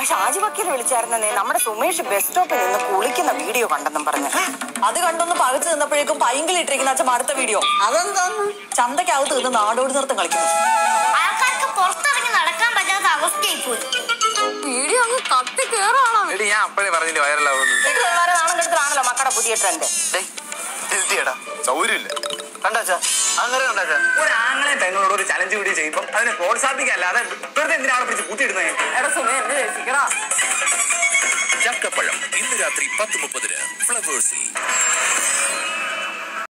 ആ ഷാജി വക്കീൽ വിളിച്ചായിരുന്നേ നമ്മുടെ സുമേഷ് ബസ് സ്റ്റോപ്പിൽ നിന്ന് കുളിക്കുന്ന വീഡിയോ കണ്ടെന്നും പറഞ്ഞു അത് കണ്ടൊന്ന് പകച്ചു നിന്നപ്പോഴേക്കും പൈങ്കിളിട്ടിരിക്കുന്ന അച്ഛൻ അടുത്ത വീഡിയോ അതെന്താന്ന് ചന്തക്കകത്ത് നിന്ന് നാടോടി നൃത്തം കളിക്കുന്നു ആൾക്കാർക്ക് പുറത്തിറങ്ങി നടക്കാൻ പറ്റാത്ത അവസ്ഥയായി പോയി വീഡിയോ അങ്ങ് കത്തി കേറാണോ എടി ഞാൻ അപ്പഴേ പറഞ്ഞില്ലേ വൈറലാവുന്നു വീട്ടിലുള്ളവരെ നാണം കെടുത്തിട്ടാണല്ലോ മക്കളുടെ പുതിയ ട്രെൻഡ് എഴുതിയടാ സൗകര്യമില്ല കണ്ടാച്ചാ അങ്ങനെ കണ്ടാച്ചാ ഒരു ആങ്ങളെ പെങ്ങളോട് ഒരു ചലഞ്ച് വീഡിയോ ചെയ്യുമ്പോൾ അതിനെ പ്രോത്സാഹിപ്പിക്കല്ലാതെ വെറുതെ എന്തിനാണ് പിടിച്ച് കൂട്ടിയിടുന്നത് എടാ സുമേ എന്നെ രക്ഷിക്കടാ ചക്കപ്പഴം ഇന്ന് രാത്രി പത്ത് മുപ്പതിന് ഫ്ലവേഴ്സിൽ